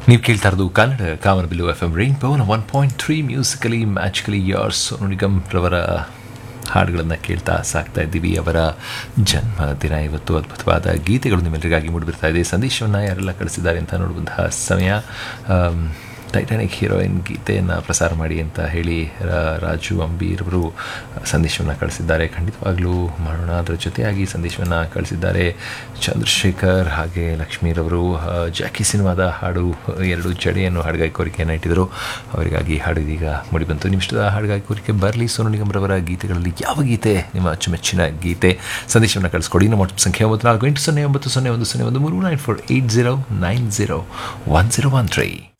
ನೀವು ಕೇಳ್ತಾ ಇರೋದು Kannada Kamanabillu F M rainbow one point three musically magically yours Sonu Nigam ರವರ ಹಾಡುಗಳನ್ನು ಕೇಳ್ತಾ ಸಾಕ್ತಾ ಇದ್ದೀವಿ ಅವರ ಜನ್ಮ ದಿನ ಇವತ್ತು ಅದ್ಭುತವಾದ ಗೀತೆಗಳು ನಿಮ್ಮೆಲ್ಲರಿಗಾಗಿ ಮೂಡಿಬರ್ತಾ ಇದೆ ಸಂದೇಶವನ್ನು ಯಾರೆಲ್ಲ ಕಳಿಸಿದ್ದಾರೆ ಅಂತ ನೋಡುವಂತಹ ಸಮಯ ಆಮ್, ಟೈಟಾನಿಕ್ ಹೀರೋಯಿನ್ ಗೀತೆಯನ್ನು ಪ್ರಸಾರ ಮಾಡಿ ಅಂತ ಹೇಳಿ ರಾ- ರಾಜು ಅಂಬೀರವರು ಸಂದೇಶವನ್ನು ಕಳಿಸಿದ್ದಾರೆ ಖಂಡಿತವಾಗ್ಲೂ ಮಾಡೋಣ ಅದರ ಜೊತೆಯಾಗಿ ಸಂದೇಶವನ್ನು ಕಳಿಸಿದ್ದಾರೆ ಚಂದ್ರಶೇಖರ್ ಹಾಗೆ ಲಕ್ಷ್ಮೀರವರು ಆ, ಜಾಕಿ ಸಿನಿಮಾದ ಹಾಡು ಎರಡು ಜಡೆಯನ್ನು ಹಾಡುಗಾಯಿ ಕೋರಿಕೆಯನ್ನು ಇಟ್ಟಿದ್ದರು ಅವರಿಗಾಗಿ ಹಾಡು ಇದೀಗ ಮೂಡಿಬಂತು ನಿಮಿಷದ ಹಾಡುಗಾಯಿ ಕೋರಿಕೆ ಬರಲಿ ಸೋನು ನಿಗಮ್ರವರ ಗೀತೆಗಳಲ್ಲಿ ಯಾವ ಗೀತೆ ನಿಮ್ಮ ಅಚ್ಚುಮೆಚ್ಚಿನ ಗೀತೆ ಸಂದೇಶವನ್ನು ಕಳಿಸ್ಕೊಡಿ ನಮ್ಮ ವಾಟ್ಸಪ್ ಸಂಖ್ಯೆ ಒಂಬತ್ತು ನಾಲ್ಕು ಎಂಟು ಸೊನ್ನೆ ಒಂಬತ್ತು ಸೊನ್ನೆ ಒಂದು ಸೊನ್ನೆ ಒಂದು ಮೂರು nine four eight zero nine zero one zero one three